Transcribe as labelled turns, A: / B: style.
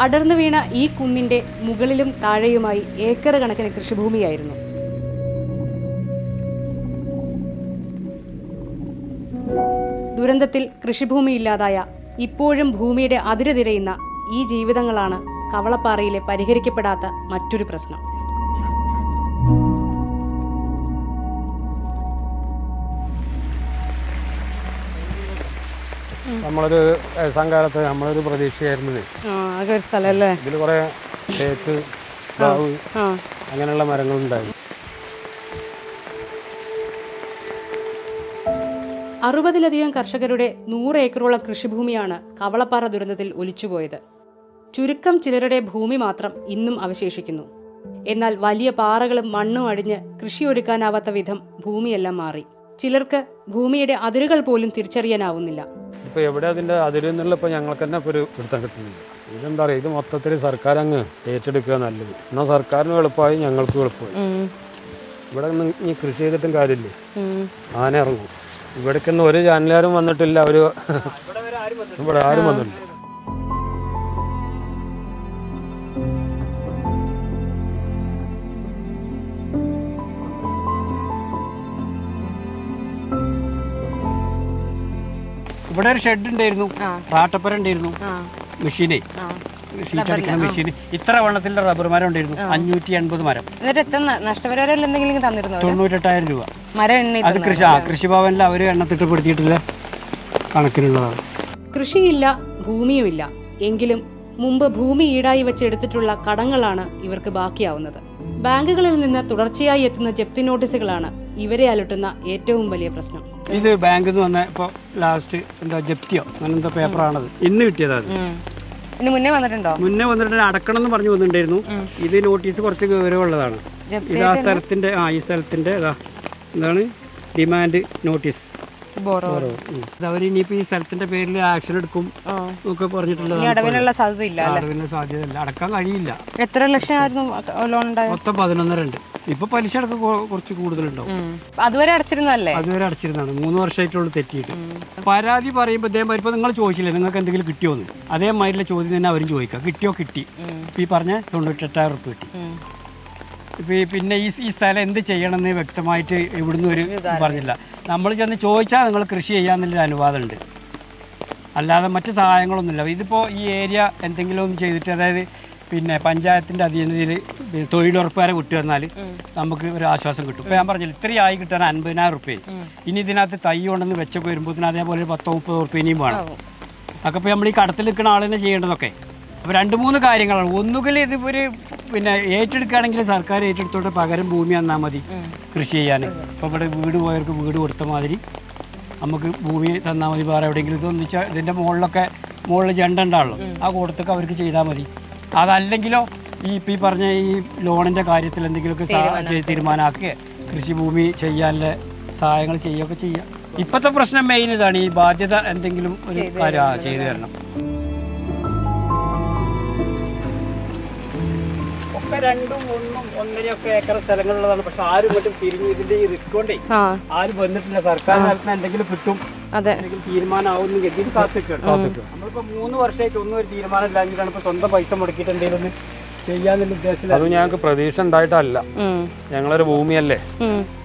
A: അടർന്നു വീണ ഈ കുന്നിന്റെ മുകളിലും താഴെയുമായി ഏക്കർ കണക്കിന് കൃഷിഭൂമിയായിരുന്നു ദുരന്തത്തിൽ കൃഷിഭൂമി ഇല്ലാതായ ഇപ്പോഴും ഭൂമിയുടെ അതിര് തിരയുന്ന ഈ ജീവിതങ്ങളാണ് കവളപ്പാറയിലെ പരിഹരിക്കപ്പെടാത്ത മറ്റൊരു പ്രശ്നം
B: നമ്മളൊരു സംഘാലത്ത് നമ്മളൊരു പ്രതീക്ഷയായിരുന്നത്
A: ആകെ ഒരു സ്ഥലമല്ലേ
B: ഇതിൽ കുറേ തേക്ക് പ്ലാവ്
A: ആ
B: അങ്ങനെയുള്ള മരങ്ങളുണ്ടായിരുന്നു
A: അറുപതിലധികം കർഷകരുടെ നൂറ് ഏക്കറോളം കൃഷിഭൂമിയാണ് കവളപ്പാറ ദുരന്തത്തിൽ ഒലിച്ചുപോയത് ചുരുക്കം ചിലരുടെ ഭൂമി മാത്രം ഇന്നും അവശേഷിക്കുന്നു എന്നാൽ വലിയ പാറകളും മണ്ണും അടിഞ്ഞ് കൃഷി ഒരുക്കാനാവാത്ത വിധം ഭൂമിയെല്ലാം മാറി ചിലർക്ക് ഭൂമിയുടെ അതിരുകൾ പോലും തിരിച്ചറിയാനാവുന്നില്ല
B: ഇപ്പോൾ എവിടെ അതിൻ്റെ അതിരെന്നുള്ള ഇപ്പോൾ ഞങ്ങൾക്ക് തന്നെ ഇപ്പോൾ ഒരു പിടുത്തം കിട്ടുന്നില്ല ഇതെന്താ പറയുക ഇത് മൊത്തത്തിൽ സർക്കാർ അങ്ങ് ഏറ്റെടുക്കുക നല്ലത് എന്നാൽ സർക്കാരിന് എളുപ്പമായി ഞങ്ങൾക്കും എളുപ്പമായി ഇവിടെ ഒന്നും ഇനി കൃഷി ചെയ്തിട്ടും കാര്യമില്ലേ ആന ഇറങ്ങും ഇവിടേക്കൊന്നും ഒരു ചാനലുകാരും വന്നിട്ടില്ല അവർ ഇവിടെ ആരും വന്നിട്ടില്ല
C: ഇവിടെ ഒരു ഷെഡ് ഉണ്ടായിരുന്നു റാട്ടപ്പര ഉണ്ടായിരുന്നു മെഷീനെ ഷീറ്റ് അടിക്കുന്ന മെഷീൻ ഇത്ര വണ്ണത്തിലുള്ള റബ്ബർ മരം ഉണ്ടായിരുന്നു അഞ്ഞൂറ്റി എൺപത് മരം
A: എന്നിട്ട് എത്ര നഷ്ടപരിഹാരം എന്തെങ്കിലും തന്നിരുന്നോ
C: തൊണ്ണൂറ്റെട്ടായിരം രൂപ
A: മരം എണ്ണി
C: അത് കൃഷി ആ കൃഷിഭവനിൽ അവർ എണ്ണത്തിട്ടപ്പെടുത്തിയിട്ടുള്ള കണക്കിനുള്ളതാണ്
A: കൃഷിയില്ല ഭൂമിയുമില്ല എങ്കിലും മുമ്പ് ഭൂമി ഈടായി വെച്ചെടുത്തിട്ടുള്ള കടങ്ങളാണ് ഇവർക്ക് ബാക്കിയാവുന്നത് ബാങ്കുകളിൽ നിന്ന് തുടർച്ചയായി എത്തുന്ന ജപ്തി നോട്ടീസുകളാണ് ഇവരെ അലട്ടുന്ന ഏറ്റവും വലിയ പ്രശ്നം
C: ഇത് ബാങ്കിൽ നിന്ന് വന്ന ഇപ്പോൾ ലാസ്റ്റ് എന്താ ജപ്തിയോ അങ്ങനെ എന്താ പേപ്പറാണത് ഇന്ന് കിട്ടിയതാ അത്
A: ഇനി മുന്നേ വന്നിട്ടുണ്ടോ
C: മുന്നേ വന്നിട്ട് അടക്കണം എന്ന് പറഞ്ഞു വന്നിട്ടുണ്ടായിരുന്നു ഇത് നോട്ടീസ് കുറച്ച് ഗൗരവമുള്ളതാണ് ഇത് ആ സ്ഥലത്തിന്റെ ആ ഈ സ്ഥലത്തിന്റെ ഇതാ എന്താണ് ഡിമാൻഡ് നോട്ടീസ് അവർ ഇനിയിപ്പോ ഈ സ്ഥലത്തിന്റെ പേരിൽ ആക്ഷൻ എടുക്കും ഒക്കെ പറഞ്ഞിട്ടുള്ളതാണ്
A: അടവിനുള്ള സാധ്യത ഇല്ല
C: അടവിന് സാധ്യതയില്ല അടക്കാൻ കഴിയില്ല
A: എത്ര ലക്ഷമായിരുന്നു ലോൺ ഉണ്ടായത്
C: മൊത്തം പതിനൊന്നര ഉണ്ട് ഇപ്പൊ പലിശ അടക്കം കൊ- കുറച്ച് കൂടുതലുണ്ടാവും
A: അതുവരെ അടച്ചിരുന്നല്ലേ
C: അതുവരെ അടച്ചിരുന്നതാണ് മൂന്ന് വർഷമായിട്ടുള്ള തെറ്റിയിട്ട് പരാതി പറയുമ്പോൾ ഇതേമാതിരി ഇപ്പോൾ നിങ്ങൾ ചോദിച്ചില്ലേ നിങ്ങൾക്ക് എന്തെങ്കിലും കിട്ടിയോന്ന് അതേമാതിരിയുള്ള ചോദ്യം തന്നെ അവരും ചോദിക്കുക കിട്ടിയോ കിട്ടി ഇപ്പൊ ഈ പറഞ്ഞ തൊണ്ണൂറ്റെട്ടായിരം ഉറുപ്പ് കിട്ടി ഇപ്പൊ ഈ പിന്നെ ഈ ഈ സ്ഥലം എന്ത് ചെയ്യണമെന്ന് വ്യക്തമായിട്ട് ഇവിടുന്ന് ഒരു പറഞ്ഞില്ല നമ്മൾ ചെന്ന് ചോദിച്ചാൽ നിങ്ങൾ കൃഷി ചെയ്യാന്നുള്ളൊരു അനുവാദമുണ്ട് അല്ലാതെ മറ്റ് സഹായങ്ങളൊന്നുമില്ല ഇതിപ്പോൾ ഈ ഏരിയ എന്തെങ്കിലും ഒന്ന് ചെയ്തിട്ട് അതായത് പിന്നെ പഞ്ചായത്തിൻ്റെ അധീനതയിൽ തൊഴിലുറപ്പുകാരെ വിട്ടു തന്നാൽ നമുക്ക് ഒരു ആശ്വാസം കിട്ടും ഇപ്പോൾ ഞാൻ പറഞ്ഞില്ല ഇത്രയും ആയി കിട്ടാൻ അൻപതിനായിരം റുപ്യ ഇനി ഇതിനകത്ത് തൈ കൊണ്ടെന്ന് വെച്ചൊക്കെ വരുമ്പോൾ അതേപോലെ ഒരു പത്തോ മുപ്പതോ റുപ്യ ഇനിയും വേണം അതൊക്കെ ഇപ്പോൾ നമ്മൾ ഈ കടത്തിൽ നിൽക്കുന്ന ആൾ തന്നെ ചെയ്യേണ്ടതൊക്കെ അപ്പോൾ രണ്ട് മൂന്ന് കാര്യങ്ങളാണ് ഒന്നുകിൽ ഇത് ഒരു പിന്നെ ഏറ്റെടുക്കുകയാണെങ്കിൽ സർക്കാർ ഏറ്റെടുത്തോട്ട് പകരം ഭൂമി തന്നാൽ മതി കൃഷി ചെയ്യാൻ ഇപ്പോൾ ഇവിടെ വീട് പോയവർക്ക് വീട് കൊടുത്ത മാതിരി നമുക്ക് ഭൂമി തന്നാൽ മതി വേറെ എവിടെയെങ്കിലും ഇതൊന്നും വെച്ചാൽ ഇതിൻ്റെ മുകളിലൊക്കെ മുകളിൽ ജണ്ട ഉണ്ടാവുള്ളൂ ആ കൂട്ടത്തൊക്കെ അവർക്ക് ചെയ്താൽ മതി അതല്ലെങ്കിലോ ഈ ഇപ്പം ഈ പറഞ്ഞ ഈ ലോണിൻ്റെ കാര്യത്തിൽ എന്തെങ്കിലുമൊക്കെ സാ- ചെയ്ത് തീരുമാനമാക്കുക കൃഷിഭൂമി ചെയ്യാനുള്ള സഹായങ്ങൾ ചെയ്യുകയൊക്കെ ചെയ്യാം ഇപ്പോഴത്തെ പ്രശ്നം മെയിൻ ഇതാണ് ഈ ബാധ്യത എന്തെങ്കിലും ഒരു കാര്യം ആ, ചെയ്തു തരണം ഒക്കെ രണ്ടും ഒന്നും ഒന്നരയൊക്കെ ഏക്കർ സ്ഥലങ്ങളുള്ളതാണ് പക്ഷെ ആരും ഇങ്ങോട്ടും തിരിഞ്ഞ് ഇതിന്റെ ഈ റിസ്ക് കൊണ്ടേ ആരും വന്നിട്ടില്ല സർക്കാർ തലത്തിൽ എന്തെങ്കിലും കിട്ടും
A: അതെ
C: എന്തെങ്കിലും തീരുമാനമാവും കരുതി കാത്തിക്കണം നമ്മളിപ്പോ മൂന്ന് വർഷമായിട്ട് ഒന്നും ഒരു തീരുമാനം ഇല്ലാഞ്ഞിട്ടാണ് ഇപ്പൊ സ്വന്തം പൈസ മുടക്കിയിട്ട് എന്തെങ്കിലും ഒന്ന് ചെയ്യാന്നുള്ള ഉദ്ദേശത്തിൽ
B: അത് ഞങ്ങൾക്ക് പ്രതീക്ഷ ഉണ്ടായിട്ടല്ല ഞങ്ങളൊരു ഭൂമിയല്ലേ